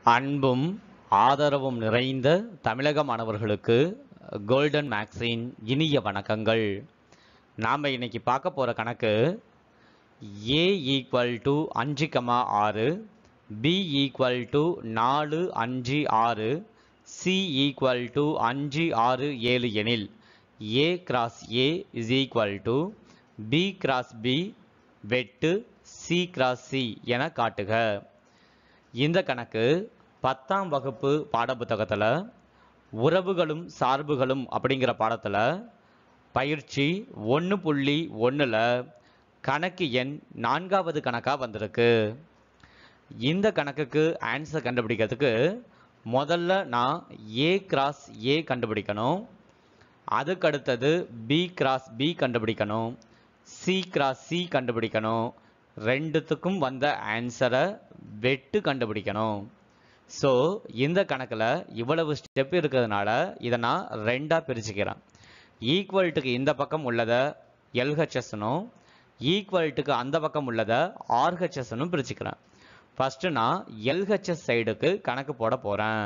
அன்பும் ஆதரவும் நிறைந்த தமிழக மாணவர்களுக்கு கோல்டன் மேக்ஸின் இனிய வணக்கங்கள் நாம் இன்னைக்கு பார்க்க போகிற கணக்கு ஏ ஈக்குவல் டு அஞ்சு கமா ஆறு பி ஈக்குவல் டு நாலு அஞ்சு ஆறு சி ஈக்குவல் டு அஞ்சு ஆறு ஏழு எனில் A cross A is equal to B cross B வெட்டு சி கிராஸ் சி என காட்டுக இந்த கணக்கு பத்தாம் வகுப்பு பாடப்புத்தகத்தில் உறவுகளும் சார்புகளும் அப்படிங்கிற பாடத்தில் பயிற்சி ஒன்று புள்ளி ஒன்றில் கணக்கு எண் நான்காவது கணக்காக வந்திருக்கு இந்த கணக்குக்கு ஆன்சர் கண்டுபிடிக்கிறதுக்கு முதல்ல நான் ஏ கிராஸ் ஏ கண்டுபிடிக்கணும் அதுக்கு அடுத்தது பி கிராஸ் பி கண்டுபிடிக்கணும் சி கிராஸ் சி கண்டுபிடிக்கணும் ரெண்டுத்துக்கும் வந்த ஆன்சரை வெட்டு கண்டுபிடிக்கணும் ஸோ இந்த கணக்கில் இவ்வளவு ஸ்டெப் இருக்கிறதுனால இதை நான் ரெண்டாக பிரிச்சுக்கிறேன் ஈக்குவல்ட்டுக்கு இந்த பக்கம் உள்ளதை எல்ஹெச்எஸ்னும் ஈக்குவல்ட்டுக்கு அந்த பக்கம் உள்ளதை ஆர்ஹெச்எஸ்னும் பிரிச்சுக்கிறேன் ஃபஸ்ட்டு நான் எல்ஹெச்எஸ் சைடுக்கு கணக்கு போட போகிறேன்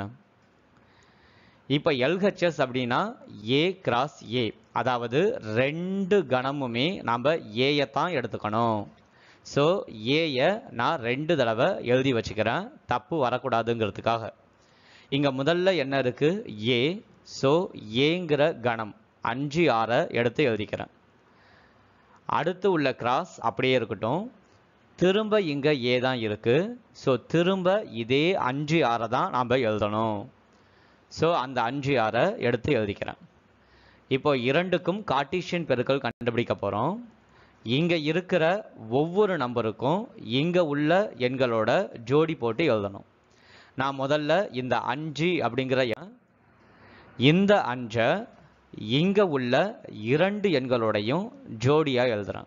இப்போ எல்ஹெச்எஸ் அப்படின்னா ஏ கிராஸ் ஏ அதாவது ரெண்டு கணமுமே நம்ம ஏயை தான் எடுத்துக்கணும் ஸோ ஏயை நான் ரெண்டு தடவை எழுதி வச்சுக்கிறேன் தப்பு வரக்கூடாதுங்கிறதுக்காக இங்கே முதல்ல என்ன இருக்குது ஏ ஸோ ஏங்கிற கணம் அஞ்சு ஆறை எடுத்து எழுதிக்கிறேன் அடுத்து உள்ள கிராஸ் அப்படியே இருக்கட்டும் திரும்ப இங்கே ஏ தான் இருக்குது ஸோ திரும்ப இதே அஞ்சு ஆறை தான் நாம் எழுதணும் ஸோ அந்த அஞ்சு ஆறை எடுத்து எழுதிக்கிறேன் இப்போ இரண்டுக்கும் கார்ட்டீசியன் பெருக்கல் கண்டுபிடிக்க போகிறோம் இங்கே இருக்கிற ஒவ்வொரு நம்பருக்கும் இங்கே உள்ள எண்களோட ஜோடி போட்டு எழுதணும் நான் முதல்ல இந்த அஞ்சு அப்படிங்கிற எண், இந்த அஞ்சை இங்கே உள்ள இரண்டு எண்களோடையும் ஜோடியாக எழுதுறேன்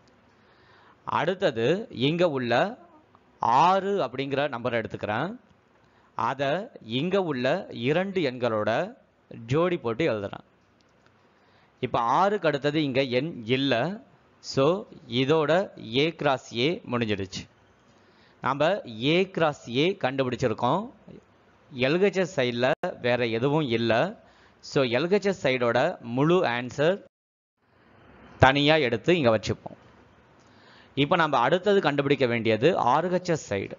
அடுத்தது இங்கே உள்ள ஆறு அப்படிங்கிற நம்பரை எடுத்துக்கிறேன் அதை இங்கே உள்ள இரண்டு எண்களோட ஜோடி போட்டு எழுதுறேன் இப்போ ஆறுக்கு அடுத்தது இங்கே எண் இல்லை ஸோ இதோட ஏ கிராஸ் ஏ முடிஞ்சிடுச்சு நாம் ஏ கிராஸ் ஏ கண்டுபிடிச்சிருக்கோம் எல்ஹெச்எஸ் சைடில் வேறு எதுவும் இல்லை ஸோ எல்ஹெச்எஸ் சைடோட முழு ஆன்சர் தனியாக எடுத்து இங்கே வச்சுப்போம் இப்போ நம்ம அடுத்தது கண்டுபிடிக்க வேண்டியது ஆர்ஹெச்எஸ் சைடு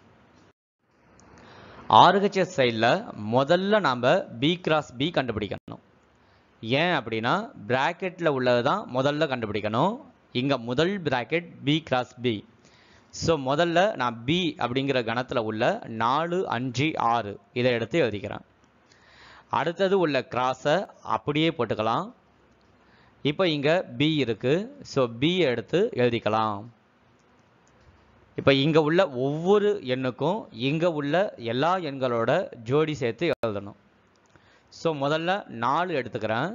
ஆர்ஹெச்எஸ் சைடில் முதல்ல நாம் பி கிராஸ் பி கண்டுபிடிக்கணும் ஏன் அப்படின்னா பிராக்கெட்டில் உள்ளது தான் முதல்ல கண்டுபிடிக்கணும் இங்கே முதல் bracket B cross B so முதல்ல நான் பி அப்படிங்கிற கணத்தில் உள்ள நாலு அஞ்சு ஆறு இதை எடுத்து எழுதிக்கிறேன் அடுத்தது உள்ள கிராஸை அப்படியே போட்டுக்கலாம் இப்போ இங்கே பி இருக்குது ஸோ பியை எடுத்து எழுதிக்கலாம் இப்போ இங்கே உள்ள ஒவ்வொரு எண்ணுக்கும் இங்கே உள்ள எல்லா எண்களோட ஜோடி சேர்த்து எழுதணும் ஸோ முதல்ல நாலு எடுத்துக்கிறேன்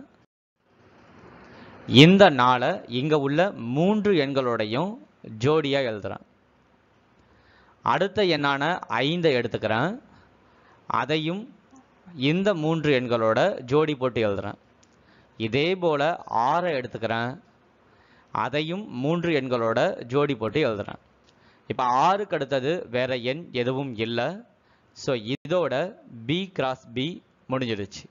இந்த நாளை இங்கே உள்ள மூன்று எண்களோடையும் ஜோடியாக எழுதுறேன் அடுத்த எண்ணான ஐந்தை எடுத்துக்கிறேன் அதையும் இந்த மூன்று எண்களோட ஜோடி போட்டு எழுதுறேன் இதே போல் ஆறை எடுத்துக்கிறேன் அதையும் மூன்று எண்களோட ஜோடி போட்டு எழுதுறேன் இப்போ ஆறுக்கு அடுத்தது வேற எண் எதுவும் இல்லை ஸோ இதோட பி கிராஸ் பி முடிஞ்சிடுச்சு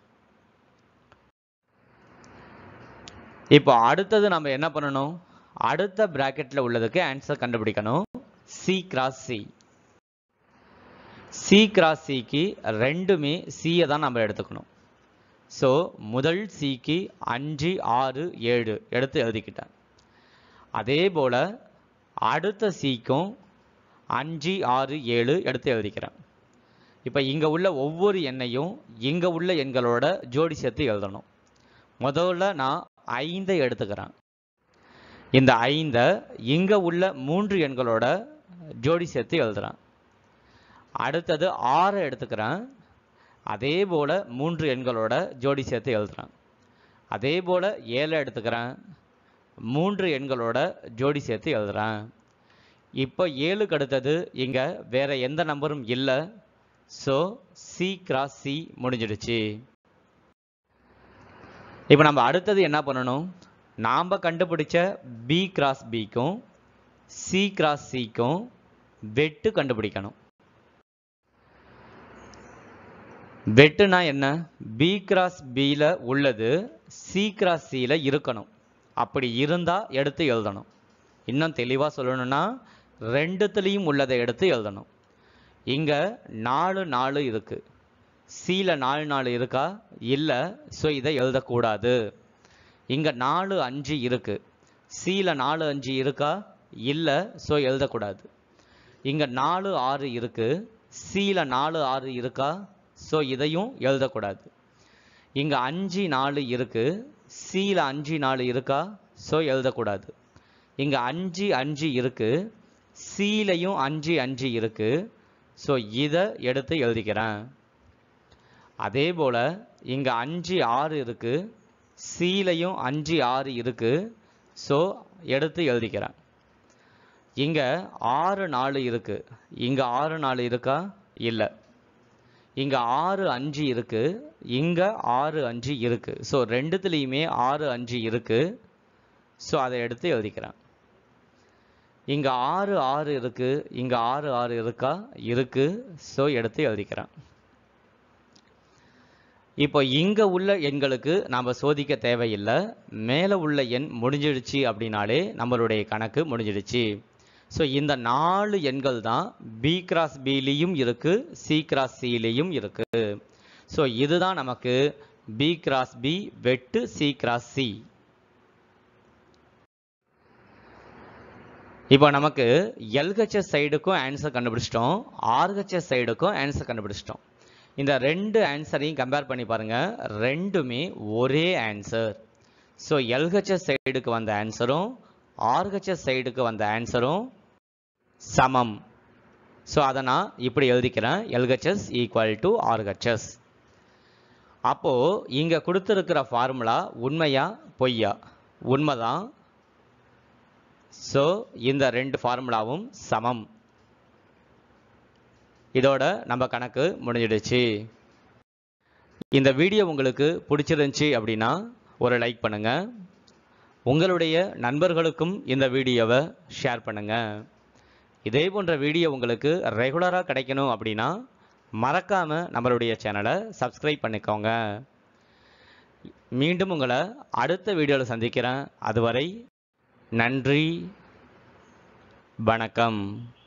இப்போ அடுத்தது நம்ம என்ன பண்ணணும் அடுத்த பிராக்கெட்டில் உள்ளதுக்கு ஆன்சர் கண்டுபிடிக்கணும் C cross C C cross சிக்கு ரெண்டுமே சியை தான் நம்ம எடுத்துக்கணும் ஸோ முதல் சிக்கு அஞ்சு ஆறு ஏழு எடுத்து எழுதிக்கிட்டேன் அதே போல் அடுத்த சிக்கும் அஞ்சு ஆறு ஏழு எடுத்து எழுதிக்கிறேன் இப்போ இங்கே உள்ள ஒவ்வொரு எண்ணையும் இங்கே உள்ள எண்களோட ஜோடி சேர்த்து எழுதணும் முதல்ல நான் ஐந்தை எடுத்துக்கிறேன் இந்த ஐந்தை இங்கே உள்ள மூன்று எண்களோட ஜோடி சேர்த்து எழுதுறேன் அடுத்தது ஆறை எடுத்துக்கிறேன் அதே போல் மூன்று எண்களோட ஜோடி சேர்த்து எழுதுறேன் அதே போல் ஏழை எடுத்துக்கிறேன் மூன்று எண்களோட ஜோடி சேர்த்து எழுதுறேன் இப்போ ஏழுக்கு அடுத்தது இங்கே வேற எந்த நம்பரும் இல்லை ஸோ சி கிராஸ் சி முடிஞ்சிடுச்சு இப்போ நம்ம அடுத்தது என்ன பண்ணணும் நாம் கண்டுபிடிச்ச பி கிராஸ் பிக்கும் சி கிராஸ் சிக்கும் வெட்டு கண்டுபிடிக்கணும் வெட்டுனா என்ன பி கிராஸ் பியில் உள்ளது சி கிராஸ் சியில் இருக்கணும் அப்படி இருந்தால் எடுத்து எழுதணும் இன்னும் தெளிவாக சொல்லணும்னா ரெண்டுத்துலேயும் உள்ளதை எடுத்து எழுதணும் இங்கே நாலு நாலு இருக்குது சியில் நாலு நாலு இருக்கா இல்லை ஸோ இதை எழுதக்கூடாது இங்கே நாலு அஞ்சு இருக்குது சியில் நாலு அஞ்சு இருக்கா இல்லை ஸோ எழுதக்கூடாது இங்கே நாலு ஆறு இருக்குது சியில் நாலு ஆறு இருக்கா ஸோ இதையும் எழுதக்கூடாது இங்கே அஞ்சு நாலு இருக்குது சியில் அஞ்சு நாலு இருக்கா ஸோ எழுதக்கூடாது இங்கே அஞ்சு அஞ்சு இருக்குது சிலையும் அஞ்சு அஞ்சு இருக்குது ஸோ இதை எடுத்து எழுதிக்கிறேன் அதே போல் இங்கே அஞ்சு ஆறு இருக்குது சிலையும் அஞ்சு ஆறு இருக்குது ஸோ எடுத்து எழுதிக்கிறேன் இங்கே ஆறு நாலு இருக்குது இங்கே ஆறு நாலு இருக்கா இல்லை இங்கே ஆறு அஞ்சு இருக்குது இங்கே ஆறு அஞ்சு இருக்குது ஸோ ரெண்டுத்துலேயுமே ஆறு அஞ்சு இருக்குது ஸோ அதை எடுத்து எழுதிக்கிறேன் இங்கே ஆறு ஆறு இருக்குது இங்கே ஆறு ஆறு இருக்கா இருக்குது ஸோ எடுத்து எழுதிக்கிறேன் இப்போ இங்கே உள்ள எண்களுக்கு நாம் சோதிக்க தேவையில்லை மேலே உள்ள எண் முடிஞ்சிடுச்சு அப்படின்னாலே நம்மளுடைய கணக்கு முடிஞ்சிடுச்சு ஸோ இந்த நாலு எண்கள் தான் பி கிராஸ் பிலையும் இருக்குது சி கிராஸ் சிலையும் இருக்குது ஸோ இதுதான் நமக்கு பி கிராஸ் பி வெட்டு சி கிராஸ் சி இப்போ நமக்கு எல்ஹெச்எஸ் சைடுக்கும் ஆன்சர் கண்டுபிடிச்சிட்டோம் ஆர்ஹெச்எஸ் சைடுக்கும் ஆன்சர் கண்டுபிடிச்சிட்டோம் இந்த ரெண்டு ஆன்சரையும் கம்பேர் பண்ணி பாருங்க ரெண்டுமே ஒரே ஆன்சர் ஸோ எல்ஹெச்எஸ் சைடுக்கு வந்த ஆன்சரும் ஆர்ஹெச்எஸ் சைடுக்கு வந்த ஆன்சரும் சமம் ஸோ அதை நான் இப்படி எழுதிக்கிறேன் எல்ஹெச்எஸ் ஈக்குவல் டு ஆர்ஹெச்எஸ் அப்போது இங்கே கொடுத்துருக்கிற ஃபார்முலா உண்மையா பொய்யா உண்மைதான் ஸோ இந்த ரெண்டு ஃபார்முலாவும் சமம் இதோட நம்ம கணக்கு முடிஞ்சிடுச்சு இந்த வீடியோ உங்களுக்கு பிடிச்சிருந்துச்சி அப்படின்னா ஒரு லைக் பண்ணுங்க உங்களுடைய நண்பர்களுக்கும் இந்த வீடியோவை ஷேர் பண்ணுங்க இதே போன்ற வீடியோ உங்களுக்கு ரெகுலராக கிடைக்கணும் அப்படின்னா மறக்காம நம்மளுடைய சேனலை சப்ஸ்கிரைப் பண்ணிக்கோங்க மீண்டும் உங்களை அடுத்த வீடியோவில் சந்திக்கிறேன் அதுவரை நன்றி வணக்கம்